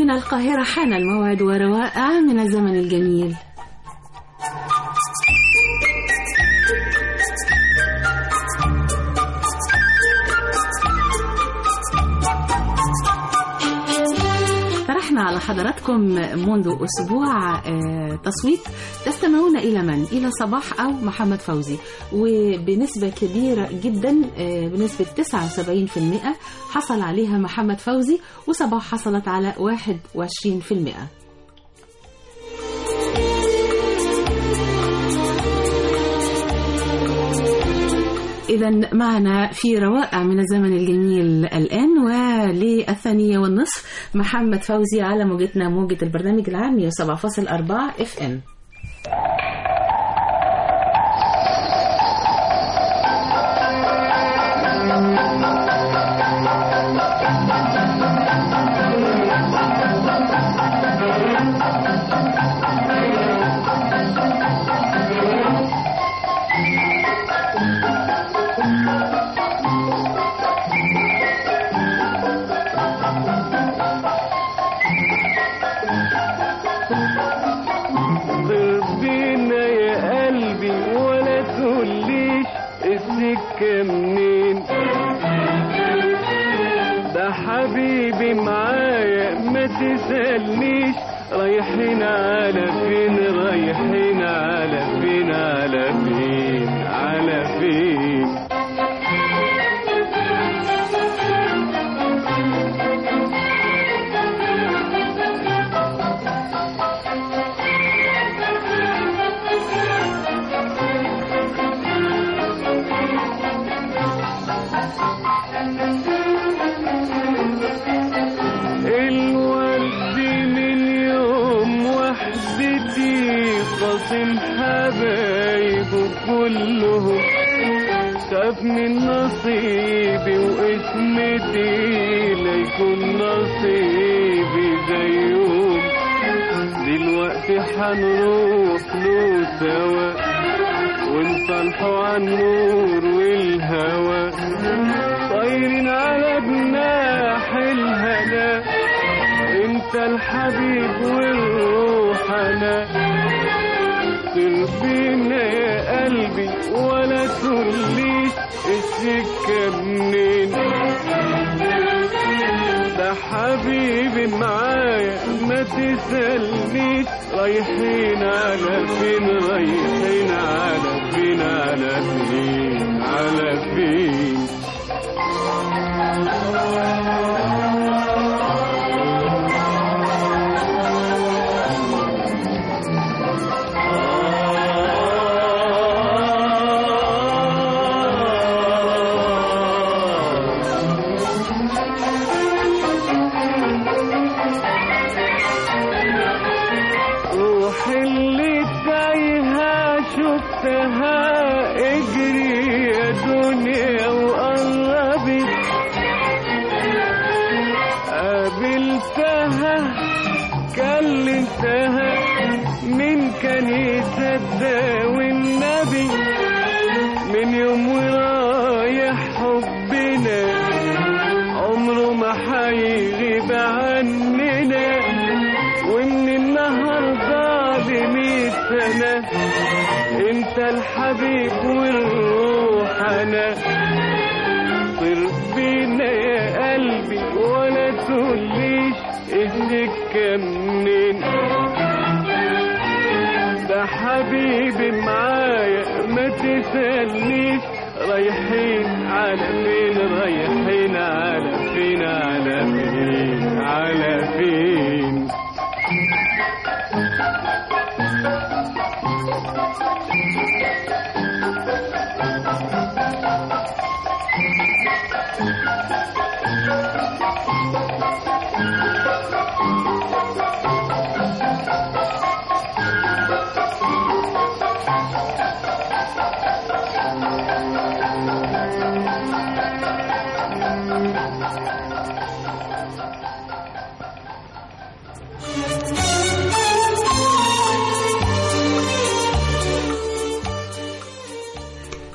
من القاهرة حان الموعد وروائع من الزمن الجميل طرحنا على حضراتكم منذ أسبوع آه، تصويت تستمعون إلى من؟ إلى صباح أو محمد فوزي وبنسبة كبيرة جدا آه، بنسبة 79% حصل عليها محمد فوزي وصباح حصلت على 21% إذا معنا في روائع من الزمن الجميل الآن وللثانية والنصف محمد فوزي على موجتنا موجة البرنامج العام 107.4 اف ام بينا يا قلبي ولا تقوليش السكة منين ده حبيبي معايا ما تسألنيش رايحين على فين رايحين على فين على فين على فين الورد من يوم وحدتي خاصم حبايبه كلهم شاف من نصيبي واسمتي ليكون نصيبي زيهم دلوقتي حنروح له سوا ونصالحوا عن النور والهوى طايرين على جناح الهنا انت الحبيب والروح انا طير بينا يا قلبي ولا تقوليش السكة منين ده حبيبي معايا ما تسألنيش رايحين على فين رايحين على فين على فين على فين روح اللي تايهة شفتها اجري يا دنيا وقربت قابلتها كلمتها مين كان يصدق والنبي من يوم ورايح حبنا عمره ما حيغيب عننا ومن النهارده لمية سنة انت الحبيب والروح انا طير بينا يا قلبي ولا تقوليش السكة منين ده حبيبي معايا ما تسألنيش رايحين على فين رايحين على فين على فين على فين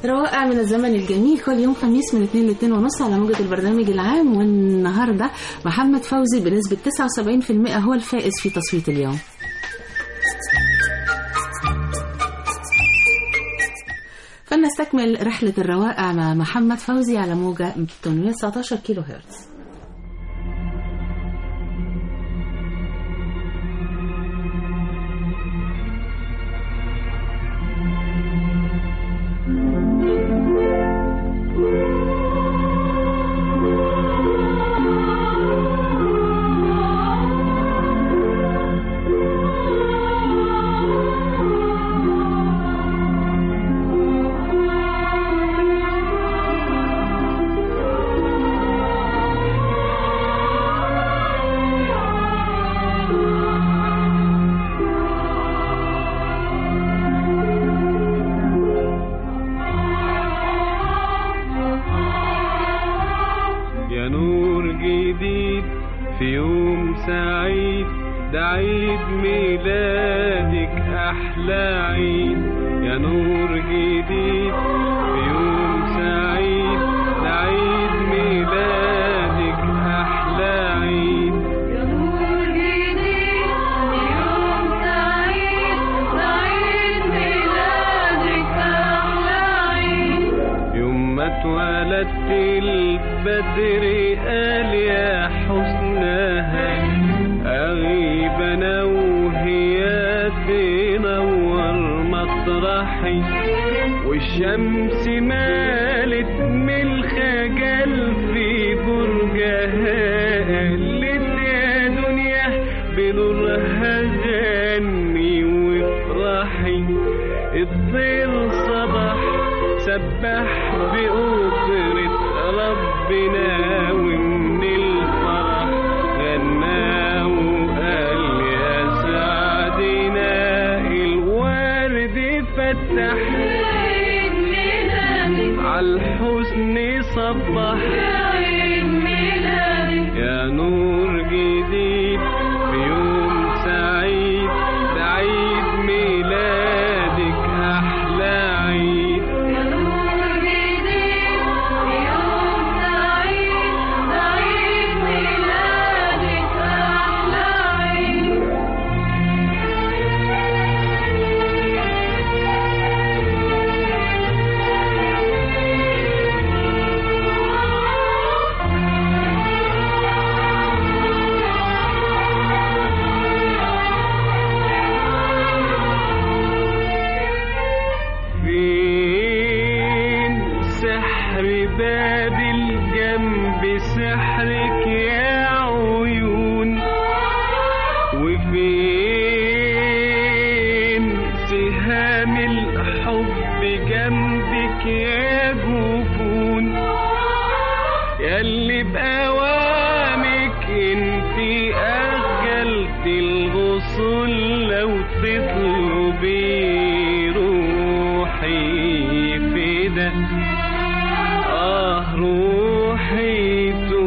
روائع من الزمن الجميل كل يوم خميس من 2 ل 2 ونص على موجة البرنامج العام والنهاردة محمد فوزي بنسبة 79% هو الفائز في تصويت اليوم فلنستكمل رحلة الروائع مع محمد فوزي على موجة 819 كيلو هرتز يا نور جديد في يوم سعيد ده عيد ميلادك أحلى عيد يا نور جديد في يوم سعيد ده عيد ميلادك أحلى عيد يا نور جديد يوم سعيد سعيد ميلادك أحلى عيد يوم ما اتولدت البدر قال يا حسنها أغيب أنا وهي تنور مطرحي والشمس مالت من الخجل في برجها قالت يا دنيا بنورها غني وافرحي الطير صبح سبح بقدرة ربنا ومن الفرح غنى وقال يا سعدنا الورد فتح عيد ميلادك عالحسن صبح عيد ميلادك يا نور جديد في يوم سعيد ده عيد ميلادك أحلى عيد يا نور جديد يوم سعيد سعيد ميلادك أحلى عيد فين سحر باب الجنب سحرك يا عيون وفين سهام الحب جنبك يا جفون ياللي بأوامك انتي أجلت الغصون لو تطلبي روحي فدا آه روحي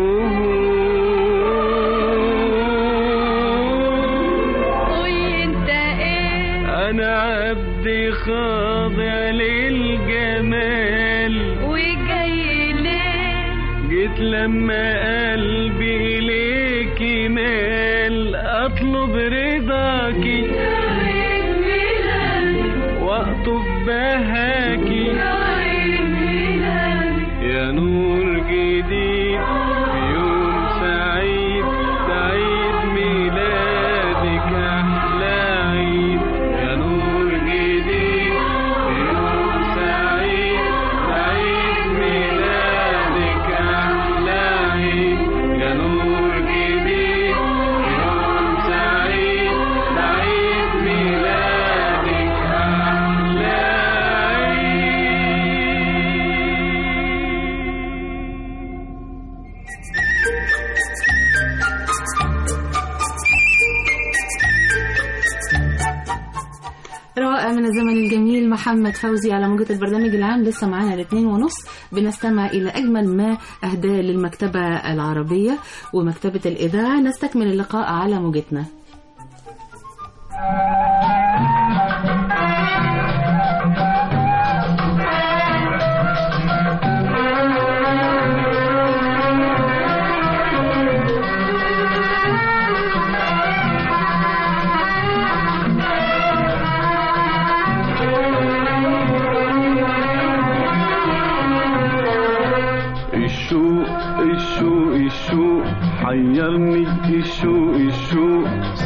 تهون قول انت ايه أنا عبد خاضع للجمال وجاي ليه جيت لما قلبي إليك مال أطلب رضاكي عيد ميلادك وأطف بهاكي عيد ميلادك يا نور جديد في يوم سعيد سعيد ميلادك أحلى عيد يا نور جديد في يوم سعيد سعيد ميلادك أحلى عيد يا نور جديد في يوم سعيد سعيد ميلادك أحلى عيد روائع من الزمن الجميل محمد فوزي على موجة البرنامج العام لسه معانا الاثنين ونص بنستمع إلى أجمل ما أهداه للمكتبة العربية ومكتبة الإذاعة نستكمل اللقاء على موجتنا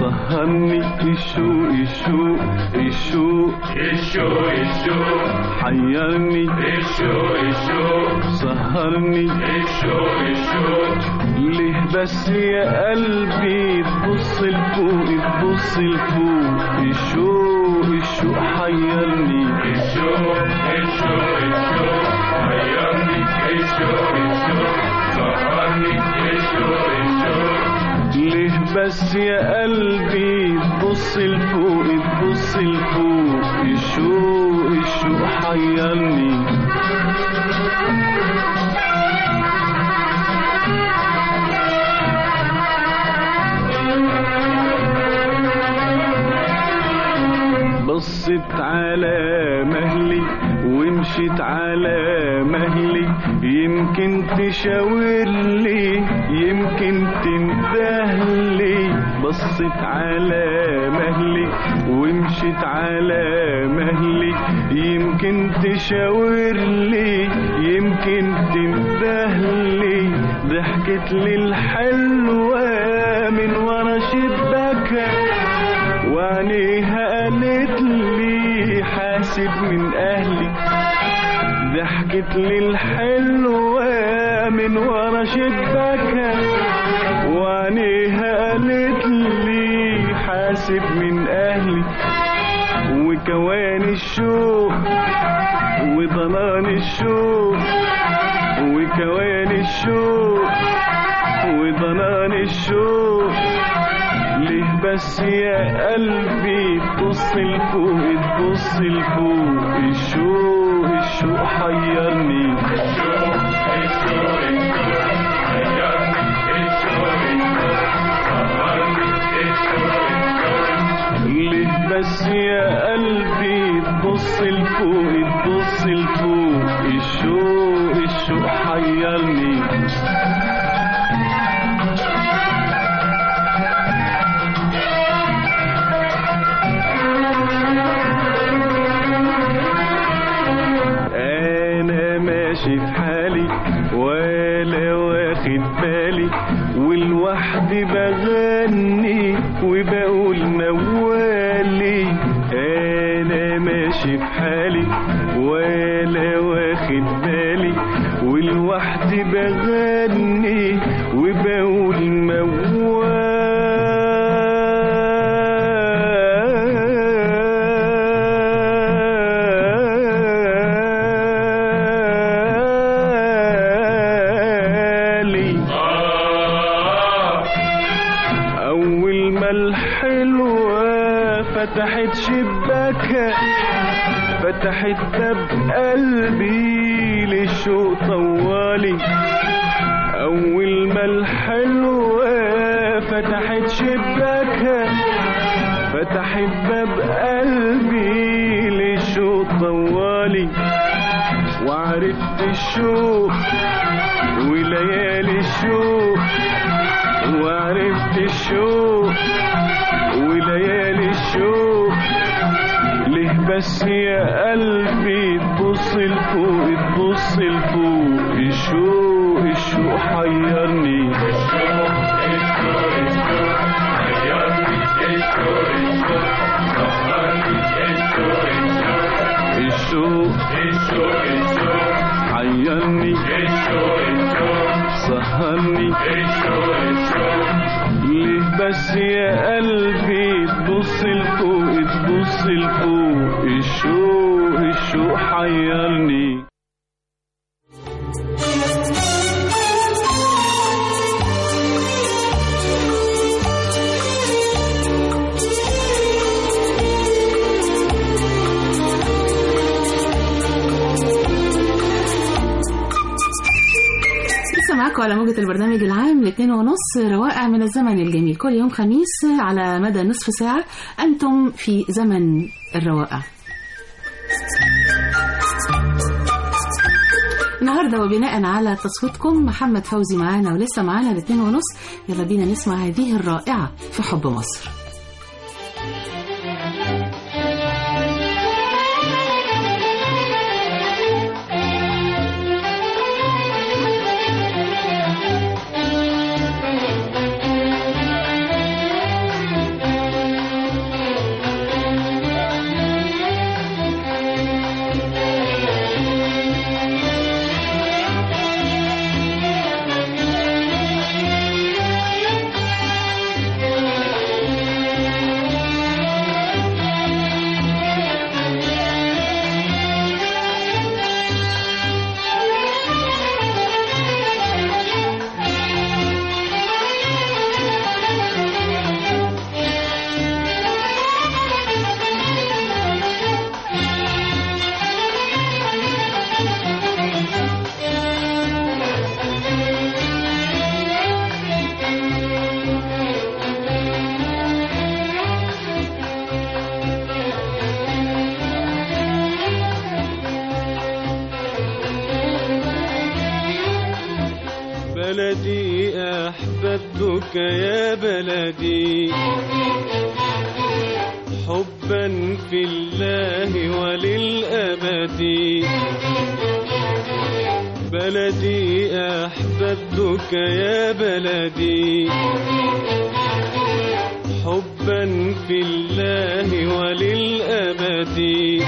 سهرني الشوق الشوق الشوق الشوق الشوق حيرني الشوق الشوق سهرني الشوق الشوق ليه بس يا قلبي تبص لفوق تبص لفوق الشوق الشوق حيرني الشوق الشوق الشوق حيرني الشوق الشوق سهرني الشوق الشوق ليه بس يا قلبي تبص لفوق تبص لفوق الشوق الشوق حيرني بصت على مهلي ومشيت على مهلي يمكن تشاور لي يمكن تندهلي بصت على مهلي ومشيت على مهلي يمكن تشاور لي يمكن تندهلي ضحكت لي الحلوة من ورا شباكها وعينيها قالت لي حاسب من اهلي ضحكت لي الحلوة من ورا شباكها وعينيها قالت لي حاسب من اهلي وكوان الشوق وضنان الشوق وكوان الشوق وضنان الشوق ليه بس يا قلبي تبص لفوق تبص لفوق الشوق الشوق حيرني الشوق الشوق الشوق حيرني الشوق الشوق سهرني الشوق الشوق ليه بس يا قلبي تبص لفوق تبص لفوق الشوق الشوق حيرني انا ماشي في حالي ولا واخد بالي والوحدي بغني وبقول موالي انا ماشي في حالي ولا واخد بالي والوحدي بغني وبقول موالي آه أول ما الحلوة فتحت شباكها فتحت باب قلبي للشوق طوالي أول ما الحلوة فتحت شباكها فتحت باب قلبي للشوق طوالي وعرفت الشوق وليالي الشوق وعرفت الشوق وليالي الشوق ليه بس يا قلبي تبص لفوق تبص لفوق الشوق الشوق حيرني الشوق الشوق الشوق حيرني الشوق الشوق سهرني الشوق الشوق الشوق الشوق الشوق حيرني الشوق الشوق سهرني الشوق الشوق ليه بس يا قلبي تبص لفوق تبص لفوق الشوق الشوق حيرني لسه معاكم على موجة البرنامج العام الاثنين ونص روائع من الزمن الجميل كل يوم خميس على مدى نصف ساعة أنتم في زمن الروائع النهاردة وبناء على تصويتكم محمد فوزي معانا ولسه معانا الاثنين ونص يلا بينا نسمع هذه الرائعة في حب مصر أحببتك يا بلدي حبا في الله وللأبد بلدي أحببتك يا بلدي حبا في الله وللأبد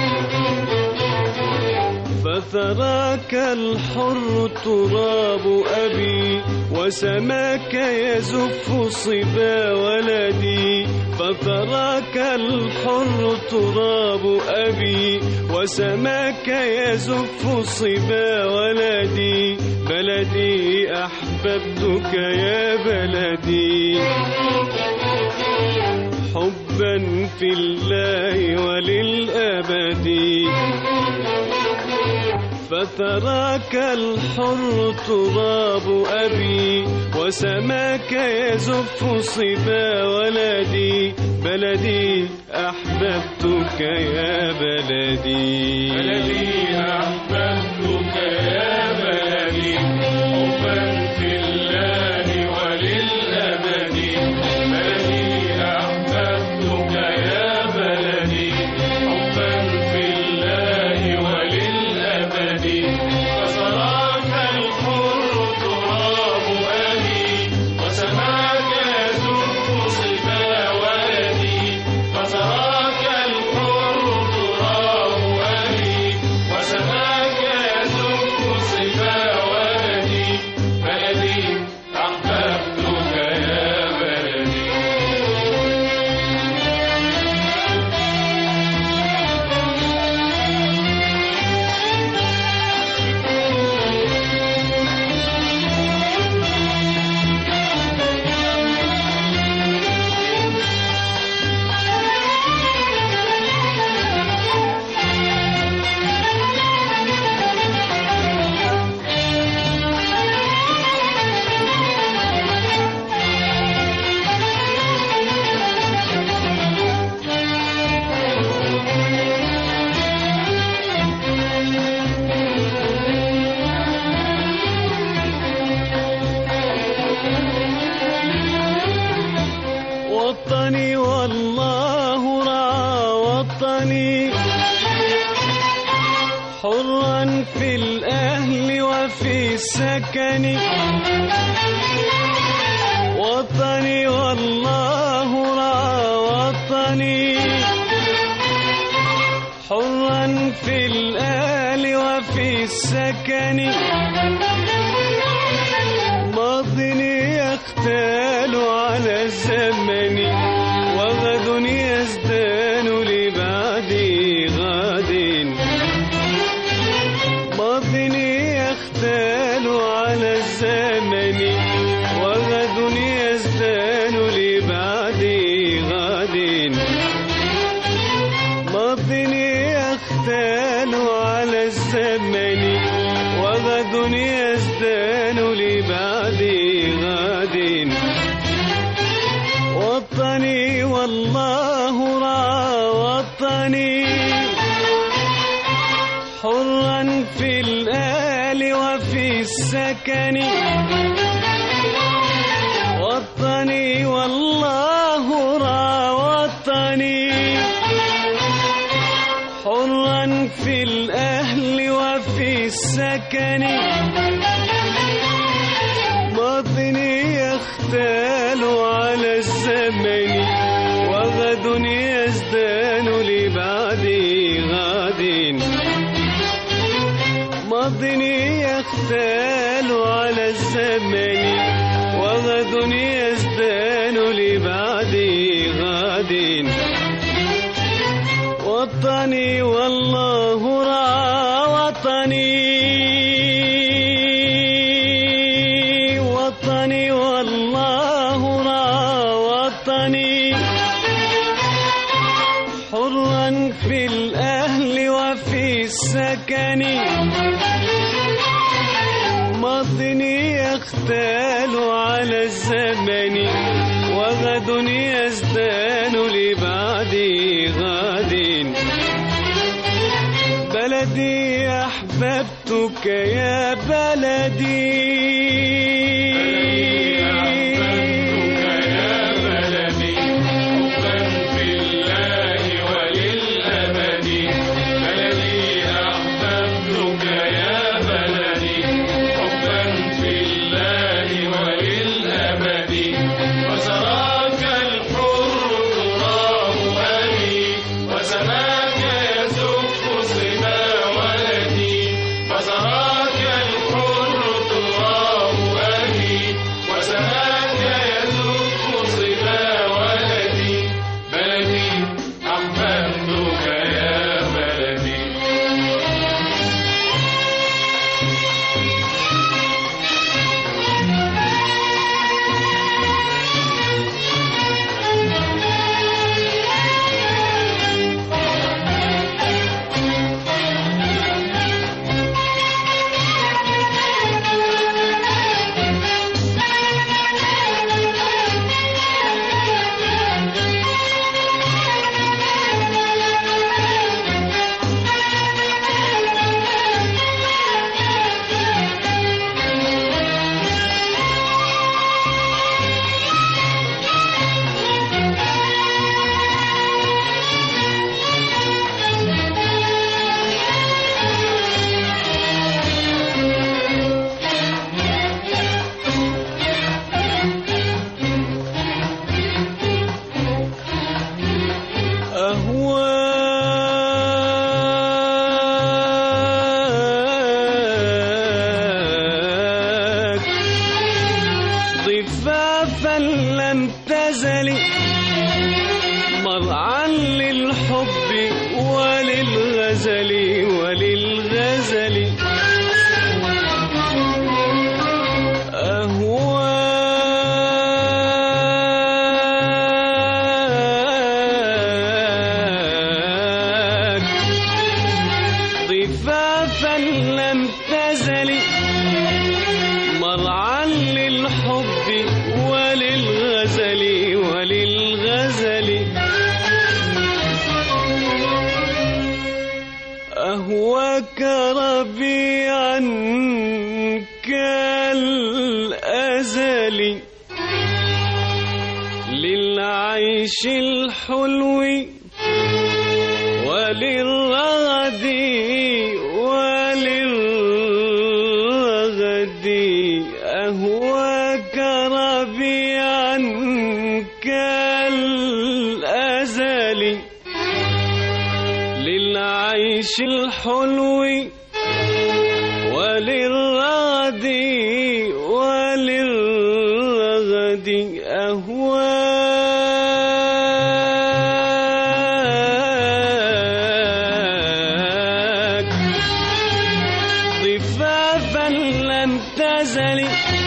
فثراك الحر تراب أبي وسماك يزف صبا ولدي فثراك الحر تراب أبي وسماك يزف صبا ولدي بلدي أحببتك يا بلدي حبا في الله وللأبد فتراك الحر تراب أبي وسماك يزف صبا ولدي بلدي أحببتك يا بلدي بلدي أحببتك يا بلدي حبا في الله وللأبد بلدي أحببتك يا بلدي حبا في الله وللأبد فصراك الحر تراب أبي وسماك يزف صبا ولدي فصراك الحر تراب أبي وسماك يزف صبا ولدي بلدي أحببتك يا بلدي وطني والله رعى وطني حرا في الأهل وفي السكن وطني والله رعى وطني حرا في الأهل وفي السكن ماض يختال على الزمن وغد يزدان لبعد غد ماض يختال على الزمن وغد يزدان لبعد غد ماض يختال على الزمن وغد يزدان لبعد غد وطني والله رعى وطني حرا في الآل وفي السكن وطني والله رعى وطني حرا في الأهل وفي السكن ماضني يختال على الزمن وغد يزدان لبعد غد ماضني يختال على الزمن وغد يزدان لبعد غد وطني والله رعى وطني وطني والله رعى وطني حرا في الأهل وفي السكن ماضني يختال على الزمن وغد يزدان لبعد غد بلدي أحببتك يا بلدي أهواك ضفافا لم تزل مرعا للحب وللغزل وللغزل أهواك ضفافا لم تزل مرعا للحب وللغزل وللغزل أهواك ربيعا كالأزل للعيش الحلو وللرغد وللرغد أهواك ربيعا كالأزل للعيش الحلو وللرغد وللرغد أهواك ضفافا لم تزل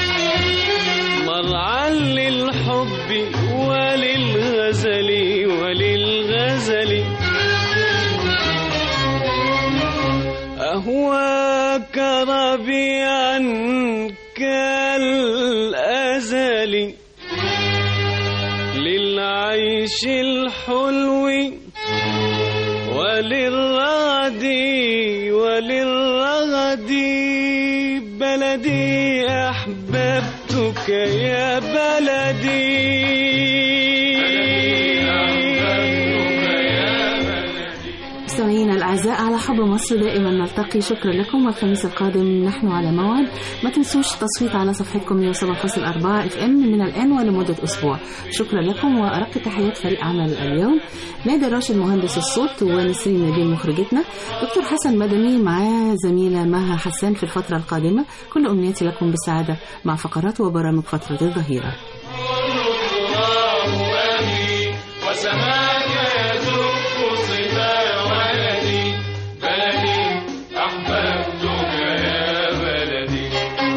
مرعا للحب وللغزل وللغزل أهواك ربيعا كالأزل للعيش الحلو وللرغد وللرغد بلدي أحببتك يا بلدي مستمعينا الاعزاء على حب مصر دائما نلتقي شكرا لكم والخميس القادم نحن على موعد ما تنسوش تصويت على صفحتكم 107.4 اف ام من الان ولمده اسبوع شكرا لكم وارق تحيات فريق عمل اليوم نادي راشد مهندس الصوت ونسرين نبيل مخرجتنا دكتور حسن مدني معاه زميله مها حسان في الفتره القادمه كل امنياتي لكم بالسعاده مع فقرات وبرامج فتره الظهيره الله أبي وسماك يزف صبا ولدي بلدي أحببتك يا بلدي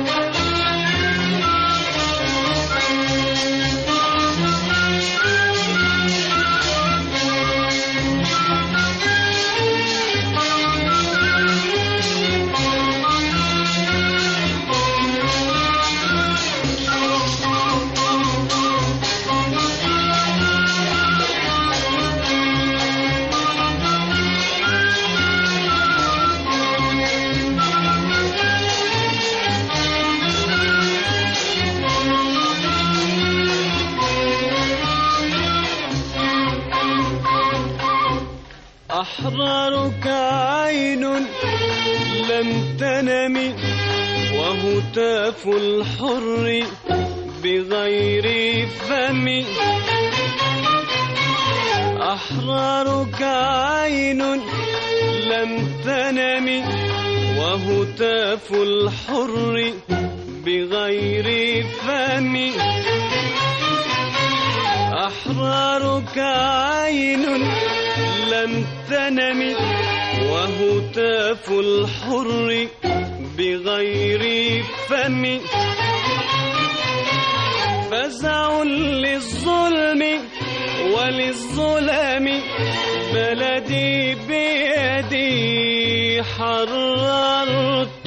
أحرارك عين لم تنم وهتاف الحر بغير فم أحرارك عين لم تنم وهتاف الحر بغير فم أحرارك عين لم تنم وهتاف الحر بغير فم فزع للظلم وللظلم بلدي بيدي حررت